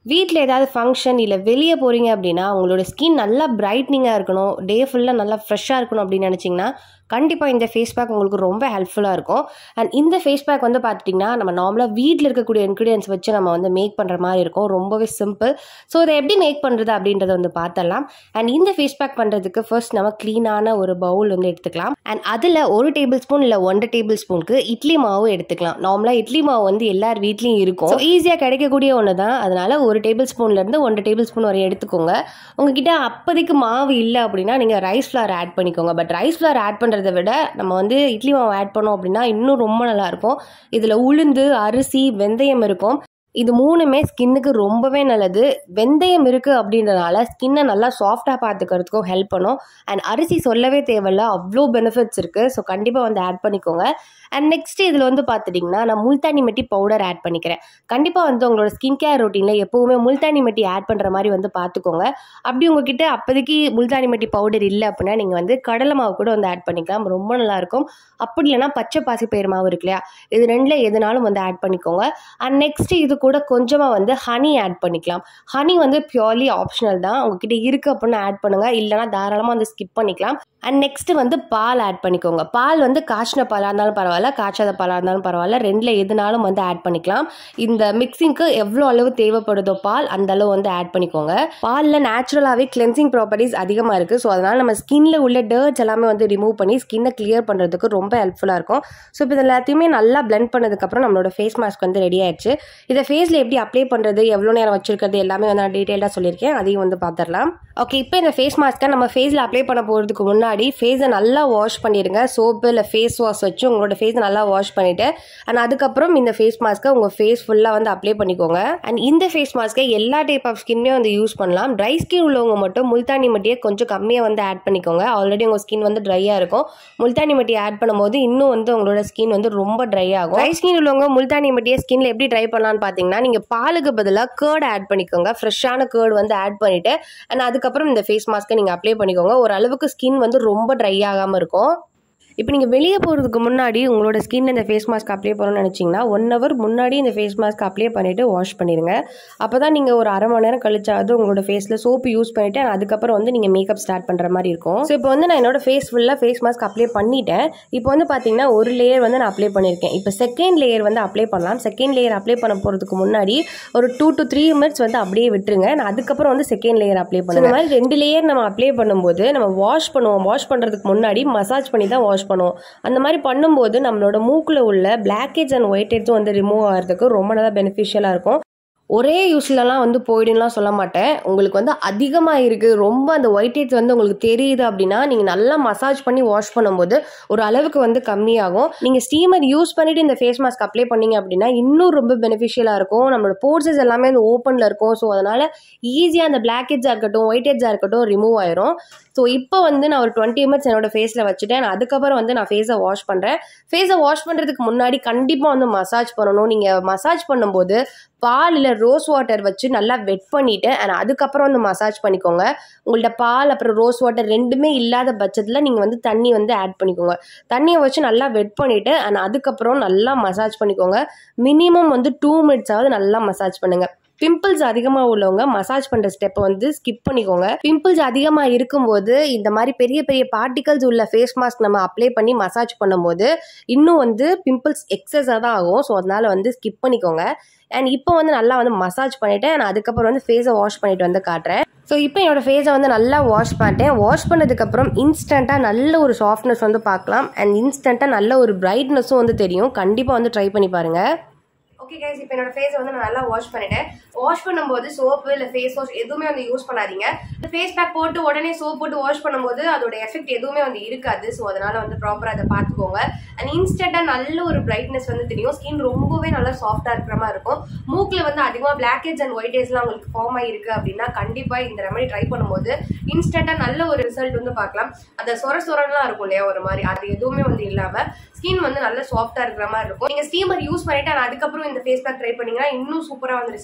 வீட்டில் ஏதாவது ஃபங்க்ஷன் இல்லை வெளியே போகிறீங்க அப்படின்னா உங்களோட ஸ்கின் நல்லா பிரைட்னிங்காக இருக்கணும் டே ஃபுல்லாக நல்லா ஃப்ரெஷ்ஷாக இருக்கணும் அப்படின்னு நினச்சிங்கன்னா கண்டிப்பாக இந்த ஃபேஸ் பேக் உங்களுக்கு ரொம்ப ஹெல்ப்ஃபுல்லாக இருக்கும் அண்ட் இந்த ஃபேஸ் பேக் வந்து பார்த்துட்டிங்கன்னா நம்ம நார்மலாக வீட்டில் இருக்கக்கூடிய இன்க்ரீடியன்ஸ் வச்சு நம்ம வந்து மேக் பண்ணுற மாதிரி இருக்கும் ரொம்பவே சிம்பிள் ஸோ இதை எப்படி மேக் பண்ணுறது அப்படின்றத வந்து பார்த்துடலாம் அண்ட் இந்த ஃபேஸ் பேக் பண்ணுறதுக்கு ஃபர்ஸ்ட் நம்ம க்ளீனான ஒரு பவுல் வந்து எடுத்துக்கலாம் அண்ட் அதில் ஒரு டேபிள் ஸ்பூன் இல்லை ஒன்றரை டேபிள் ஸ்பூனுக்கு இட்லி மாவு எடுத்துக்கலாம் நார்மலாக இட்லி மாவு வந்து எல்லார் வீட்லேயும் இருக்கும் ஈஸியாக கிடைக்கக்கூடிய ஒன்று தான் அதனால் ஒரு டேபிள் ஸ்பூன்லேருந்து ஒன்றரை டேபிள் ஸ்பூன் வரை எடுத்துக்கோங்க உங்ககிட்ட அப்போதைக்கு மாவு இல்லை அப்படின்னா நீங்கள் ரைஸ் ஃப்ளார் ஆட் பண்ணிக்கோங்க பட் ரைஸ் ஃப்ளார் ஆட் பண்ணுறதை விட நம்ம வந்து இட்லி மாவு ஆட் பண்ணோம் அப்படின்னா இன்னும் ரொம்ப நல்லாயிருக்கும் இதில் உளுந்து அரிசி வெந்தயம் இருக்கும் இது மூணுமே ஸ்கின்னுக்கு ரொம்பவே நல்லது வெந்தயம் இருக்குது அப்படின்றனால ஸ்கின்னை நல்லா சாஃப்டாக பார்த்துக்கிறதுக்கும் ஹெல்ப் பண்ணும் அண்ட் அரிசி சொல்லவே தேவையில்ல அவ்வளோ பெனிஃபிட்ஸ் இருக்குது ஸோ கண்டிப்பாக வந்து ஆட் பண்ணிக்கோங்க அண்ட் நெக்ஸ்ட் இதில் வந்து பார்த்துட்டிங்கன்னா நான் முல்தானி மெட்டி பவுடர் ஆட் பண்ணிக்கிறேன் கண்டிப்பாக வந்து உங்களோட ஸ்கின் கேர் ரொட்டீனில் எப்போவுமே முல்தானி மெட்டி ஆட் பண்ணுற மாதிரி வந்து பார்த்துக்கோங்க அப்படி உங்ககிட்ட அப்போதைக்கு முல்தானி மெட்டி பவுடர் இல்லை அப்படின்னா நீங்கள் வந்து கடலை மாவு கூட வந்து ஆட் பண்ணிக்கலாம் ரொம்ப நல்லாயிருக்கும் அப்படி இல்லைனா பச்சை பாசி பயிர் மாவு இருக்கு இல்லையா இது ரெண்டில் எதுனாலும் வந்து ஆட் பண்ணிக்கோங்க அண்ட் நெக்ஸ்ட் இது கூட கொஞ்சமாக வந்து ஹனி ஆட் பண்ணிக்கலாம் ஹனி வந்து பியூர்லி ஆப்ஷனல் தான் உங்ககிட்ட இருக்குது அப்படின்னா ஆட் பண்ணுங்கள் இல்லைனா தாராளமாக வந்து ஸ்கிப் பண்ணிக்கலாம் அண்ட் நெக்ஸ்ட்டு வந்து பால் ஆட் பண்ணிக்கோங்க பால் வந்து காய்ச்சின பாலாக இருந்தாலும் பரவாயில்ல காய்ச்சாத பாலாக இருந்தாலும் பரவாயில்ல ரெண்டில் எதுனாலும் வந்து ஆட் பண்ணிக்கலாம் இந்த மிக்சிங்க்கு எவ்வளோ அளவு தேவைப்படுதோ பால் அந்த அளவு வந்து ஆட் பண்ணிக்கோங்க பாலில் நேச்சுரலாகவே கிளென்சிங் ப்ராப்பர்ட்டிஸ் அதிகமாக இருக்குது ஸோ அதனால் நம்ம ஸ்கின்ல உள்ள டர்ட்ஸ் எல்லாமே வந்து ரிமூவ் பண்ணி ஸ்கின்னை கிளியர் பண்ணுறதுக்கு ரொம்ப ஹெல்ப்ஃபுல்லாக இருக்கும் ஸோ இப்போ இது எல்லாத்தையுமே நல்லா பிளெண்ட் பண்ணதுக்கப்புறம் நம்மளோட ஃபேஸ் மாஸ்க் வந்து ரெடி ஆயிடுச்சு இதை ஃபேஸில் எப்படி அப்ளை பண்ணுறது எவ்வளோ நேரம் வச்சிருக்கிறது எல்லாமே வந்து நான் டீட்டெயிலாக சொல்லியிருக்கேன் அதையும் வந்து பார்த்துடலாம் ஓகே இப்போ இந்த ஃபேஸ் மாஸ்க்கை நம்ம ஃபேஸில் அப்ளை பண்ண போகிறதுக்கு முன்னாடி ஃபேஸை நல்லா வாஷ் பண்ணிடுங்க சோப்பு இல்லை ஃபேஸ் வாஷ் வச்சு உங்களோட ஃபேஸை நல்லா வாஷ் பண்ணிவிட்டு அண்ட் அதுக்கப்புறம் இந்த ஃபேஸ் மாஸ்க்கை உங்கள் ஃபேஸ் ஃபுல்லாக வந்து அப்ளை பண்ணிக்கோங்க அண்ட் இந்த ஃபேஸ் மாஸ்க்கை எல்லா டைப் ஆஃப் ஸ்கின்மே வந்து யூஸ் பண்ணலாம் ட்ரை ஸ்கின் உள்ளவங்க மட்டும் முல்தானி மட்டியை கொஞ்சம் கம்மியாக வந்து ஆட் பண்ணிக்கோங்க ஆல்ரெடி உங்கள் ஸ்கின் வந்து ட்ரையாக இருக்கும் முல்தானி மட்டி ஆட் பண்ணும்போது இன்னும் வந்து உங்களோட ஸ்கின் வந்து ரொம்ப ட்ரை ஆகும் ட்ரை ஸ்கின் உள்ளவங்க முல்தானி மட்டியை ஸ்கின்ல எப்படி ட்ரை பண்ணலாம்னு பார்த்தீங்கன்னா நீங்கள் பாலுக்கு பதிலாக கேர்ட் ஆட் பண்ணிக்கோங்க ஃப்ரெஷ்ஷான கேர்ட் வந்து ஆட் பண்ணிவிட்டு அண்ட் அதுக்கப்புறம் இந்த ஃபேஸ் மாஸ்க்கை நீங்கள் அப்ளை பண்ணிக்கோங்க ஒரு அளவுக்கு ஸ்கின் வந்து ரொம்ப ட்ரை ஆகாமல் இருக்கும் இப்போ நீங்கள் வெளியே போகிறதுக்கு முன்னாடி உங்களோட ஸ்கின் இந்த ஃபேஸ் மாஸ்க் அப்ளை பண்ணணும்னு நினச்சிங்கன்னா ஒன் ஹவர் முன்னாடி இந்த ஃபேஸ் மாஸ்க் அப்ளை பண்ணிவிட்டு வாஷ் பண்ணிடுங்க அப்போ தான் நீங்கள் ஒரு அரை மணி நேரம் கழிச்சாவது உங்களோட ஃபேஸில் சோப்பு யூஸ் பண்ணிவிட்டு அதுக்கப்புறம் வந்து நீங்கள் மேக்கப் ஸ்டார்ட் பண்ணுற மாதிரி இருக்கும் ஸோ இப்போ வந்து நான் என்னோட ஃபேஸ் ஃபுல்லாக ஃபேஸ் மாஸ்க் அப்ளை பண்ணிட்டேன் இப்போ வந்து பார்த்தீங்கன்னா ஒரு லேயர் வந்து நான் அப்ளை பண்ணியிருக்கேன் இப்போ செகண்ட் லேயர் வந்து அப்ளை பண்ணலாம் செகண்ட் லேயர் அப்ளை பண்ண போகிறதுக்கு முன்னாடி ஒரு டூ டு த்ரீ மினிட்ஸ் வந்து அப்படியே விட்டுருங்க நான் அதுக்கப்புறம் வந்து செகண்ட் லேயர் அப்ளை பண்ணுவேன் இந்த மாதிரி ரெண்டு லேயர் நம்ம அப்ளை பண்ணும்போது நம்ம வாஷ் பண்ணுவோம் வாஷ் பண்ணுறதுக்கு முன்னாடி மசாஜ் பண்ணி தான் வாஷ் பண்ணுவோம் அந்த மாதிரி பண்ணும்போது நம்மளோட மூக்கில் உள்ள பிளாக்கேஜ் அண்ட் ஒயிட் ஹெட்ஸும் வந்து ரிமூவ் ஆகிறதுக்கு ரொம்ப நல்லா பெனிஃபிஷியலாக இருக்கும் ஒரே யூஸ்லலாம் வந்து போயிடும்லாம் சொல்ல மாட்டேன் உங்களுக்கு வந்து அதிகமாக இருக்குது ரொம்ப அந்த ஒயிட் ஹெட்ஸ் வந்து உங்களுக்கு தெரியுது அப்படின்னா நீங்கள் நல்லா மசாஜ் பண்ணி வாஷ் பண்ணும்போது ஒரு அளவுக்கு வந்து கம்மியாகும் நீங்கள் ஸ்டீமர் யூஸ் பண்ணிவிட்டு இந்த ஃபேஸ் மாஸ்க் அப்ளை பண்ணீங்க அப்படின்னா இன்னும் ரொம்ப பெனிஃபிஷியலாக இருக்கும் நம்மளோட போர்சஸ் எல்லாமே அந்த ஓப்பனில் இருக்கும் ஸோ அதனால் ஈஸியாக அந்த பிளாக் ஹெட்ஸாக இருக்கட்டும் ஒயிட் ஹெட்ஸாக இருக்கட்டும் ரிமூவ் ஆயிரும் ஸோ இப்போ வந்து நான் ஒரு டுவெண்ட்டி மினிட்ஸ் என்னோட ஃபேஸில் வச்சுட்டேன் அதுக்கப்புறம் வந்து நான் ஃபேஸை வாஷ் பண்ணுறேன் ஃபேஸை வாஷ் பண்ணுறதுக்கு முன்னாடி கண்டிப்பாக வந்து மசாஜ் பண்ணணும் நீங்கள் மசாஜ் பண்ணும்போது பால் இல்லை ரோஸ் வாட்டர் வச்சு நல்லா வெட் பண்ணிவிட்டு அண்ட் அதுக்கப்புறம் வந்து மசாஜ் பண்ணிக்கோங்க உங்கள்ட்ட பால் அப்புறம் ரோஸ் வாட்டர் ரெண்டுமே இல்லாத பட்சத்தில் நீங்கள் வந்து தண்ணி வந்து ஆட் பண்ணிக்கோங்க தண்ணியை வச்சு நல்லா வெட் பண்ணிவிட்டு அண்ட் அதுக்கப்புறம் நல்லா மசாஜ் பண்ணிக்கோங்க மினிமம் வந்து டூ மினிட்ஸாவது நல்லா மசாஜ் பண்ணுங்கள் பிம்பிள்ஸ் அதிகமாக உள்ளவங்க மசாஜ் பண்ணுற ஸ்டெப்பை வந்து ஸ்கிப் பண்ணிக்கோங்க பிம்பிள்ஸ் அதிகமாக இருக்கும்போது இந்த மாதிரி பெரிய பெரிய பார்ட்டிகல்ஸ் உள்ள ஃபேஸ் மாஸ்க் நம்ம அப்ளை பண்ணி மசாஜ் பண்ணும்போது இன்னும் வந்து பிம்பிள்ஸ் எக்ஸஸாக தான் ஆகும் ஸோ அதனால் வந்து ஸ்கிப் பண்ணிக்கோங்க அண்ட் இப்போ வந்து நல்லா வந்து மசாஜ் பண்ணிவிட்டேன் நான் அதுக்கப்புறம் வந்து ஃபேஸை வாஷ் பண்ணிட்டு வந்து காட்டுறேன் ஸோ இப்போ என்னோடய ஃபேஸை வந்து நல்லா வாஷ் பண்ணிட்டேன் வாஷ் பண்ணதுக்கப்புறம் இன்ஸ்டண்ட்டாக நல்ல ஒரு சாஃப்ட்னஸ் வந்து பார்க்கலாம் அண்ட் இன்ஸ்டண்ட்டாக நல்ல ஒரு பிரைட்னஸும் வந்து தெரியும் கண்டிப்பாக வந்து ட்ரை பண்ணி பாருங்கள் ஓகே கைஸ் இப்போ என்னோட ஃபேஸை வந்து நான் நல்லா வாஷ் பண்ணிட்டேன் வாஷ் பண்ணும்போது சோப்பு இல்லை ஃபேஸ் வாஷ் எதுவுமே வந்து யூஸ் பண்ணாதீங்க இந்த ஃபேஸ் பேக் போட்டு உடனே சோப் போட்டு வாஷ் பண்ணும்போது அதோட எஃபெக்ட் எதுவுமே வந்து இருக்காது ஸோ அதனால வந்து ப்ராப்பராக அதை பார்த்துக்கோங்க அண்ட் இன்ஸ்டண்ட்டாக நல்ல ஒரு பிரைட்னஸ் வந்து தெரியும் ஸ்கின் ரொம்பவே நல்லா சாஃப்டாக இருக்கிற மாதிரி இருக்கும் மூக்கில் வந்து அதிகமாக பிளாக்கேஜ் அண்ட் ஒயிட் ஹேஸ்லாம் உங்களுக்கு ஃபார்ம் ஆகிருக்கு அப்படின்னா கண்டிப்பாக இந்த ரெமடி ட்ரை பண்ணும்போது இன்ஸ்டண்ட்டாக நல்ல ஒரு ரிசல்ட் வந்து பார்க்கலாம் அந்த சொர சொரன்லாம் இருக்கும் இல்லையா ஒரு மாதிரி அது எதுவுமே வந்து இல்லாமல் ஸ்கின் வந்து நல்ல சாஃப்டாக இருக்கிற மாதிரி இருக்கும் நீங்கள் ஸ்டீமர் யூஸ் பண்ணிட்டு அதுக்கப்புறம் இந்த ஃபேஸ் பேக் ட்ரை பண்ணீங்கன்னா இன்னும் சூப்பராக வந்து ரிசல்ட் கொடுக்கும்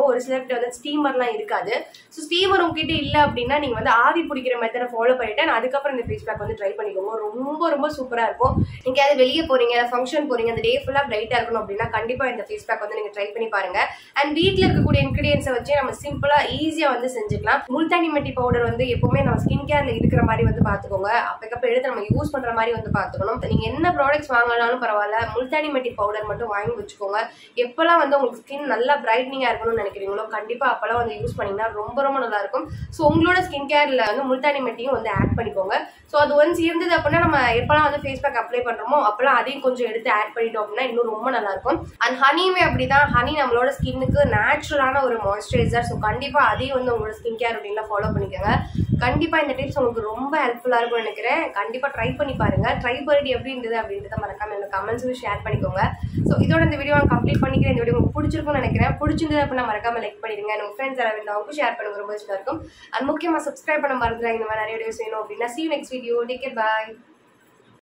இருக்கும் ஒரு சிலர்கிட்ட வந்து ஸ்டீமர்லாம் இருக்காது ஸோ ஸ்டீமர் உங்ககிட்ட இல்லை அப்படின்னா நீங்கள் வந்து ஆவி பிடிக்கிற மெத்தடை ஃபாலோ பண்ணிட்டு and அதுக்கப்புறம் இந்த ஃபேஸ் பேக் வந்து ட்ரை பண்ணிக்கோங்க ரொம்ப ரொம்ப சூப்பராக இருக்கும் நீங்கள் அது வெளியே போறீங்க ஃபங்க்ஷன் போறீங்க அந்த டே ஃபுல்லாக பிரைட்டாக இருக்கணும் அப்படின்னா கண்டிப்பாக இந்த ஃபேஸ் பேக் வந்து நீங்கள் ட்ரை பண்ணி பாருங்க அண்ட் வீட்டில் இருக்கக்கூடிய இன்க்ரீடியன்ஸை வச்சு நம்ம சிம்பிளாக ஈஸியாக வந்து செஞ்சுக்கலாம் முல்தானி மெட்டி பவுடர் வந்து எப்பவுமே நம்ம ஸ்கின் கேர்ல இருக்கிற மாதிரி வந்து பார்த்துக்கோங்க அப்பக்கப்போ எடுத்து நம்ம யூஸ் பண்ணுற மாதிரி வந்து பார்த்துக்கணும் நீங்கள் என்ன ப்ராடக்ட்ஸ் வாங்கினாலும் பரவாயில்ல முல்தானி மெட்டி பவுடர் மட்டும் வாங்கி வச்சுக்கோங்க எப்போல்லாம் வந்து உங்களுக்கு ஸ்கின் நல்லா பிரைட்னிங்காக இருக்கணும்னு நினைக்கிறீங்களோ கண்டிப்பாக அப்போல்லாம் வந்து யூஸ் பண்ணிங்கன்னா ரொம்ப ரொம்ப நல்லா இருக்கும் ஸோ உங்களோட ஸ்கின் கேரில் வந்து முல்தானி மெட்டியும் வந்து ஆட் பண்ணிக்கோங்க ஸோ அது ஒன்ஸ் இருந்தது அப்படின்னா நம்ம எப்போல்லாம் வந்து ஃபேஸ் பேக் அப்ளை பண்ணுறோமோ அப்போல்லாம் அதையும் கொஞ்சம் எடுத்து ஆட் பண்ணிட்டோம் அப்படின்னா இன்னும் ரொம்ப நல்லா இருக்கும் அண்ட் ஹனியுமே அப்படிதான் ஹனி நம்மளோட ஸ்கின்னுக்கு நேச்சுரலான ஒரு மாய்ஸ்சரைசர் ஸோ கண்டிப்பாக அதையும் வந்து உங்களோட ஸ்கின் கேர் ரொட்டீனில் ஃபாலோ பண்ணிக்கோங்க கண்டிப்பாக இந்த டிப்ஸ் உங்களுக்கு ரொம்ப ஹெல்ப்ஃபுல்லாக இருக்கும்னு நினைக்கிறேன் கண்டிப்பாக ட்ரை பண்ணி பாருங்க ட்ரை பண்ணிட்டு எப்படி இருந்தது அப்படின்றத மறக்காம எனக்கு கமெண்ட்ஸும் ஷேர் பண்ணிக்கோங்க ஸோ இதோட இந்த வீடியோ நான் கம்ப்ளீட் பண்ணிக்கிறேன் இந்த வீடியோ உங்களுக்கு பிடிச்சிருக்கும்னு நினைக்கிறேன் பிடிச்சிருந்தது அப்படின்னா மறக்காம லைக் பண்ணிடுங்க உங்கள் ஃப்ரெண்ட்ஸ் யாராவது இருந்தாலும் ஷேர் பண்ணுங்க ரொம்ப இஷ்டம் இருக்கும் அண்ட் முக்கியமாக சப்ஸ்கிரைப் பண்ண மறந்துடாங்க இந்த மாதிரி நிறைய வீடியோஸ் வேணும் அப்படின்னா see you next video take care bye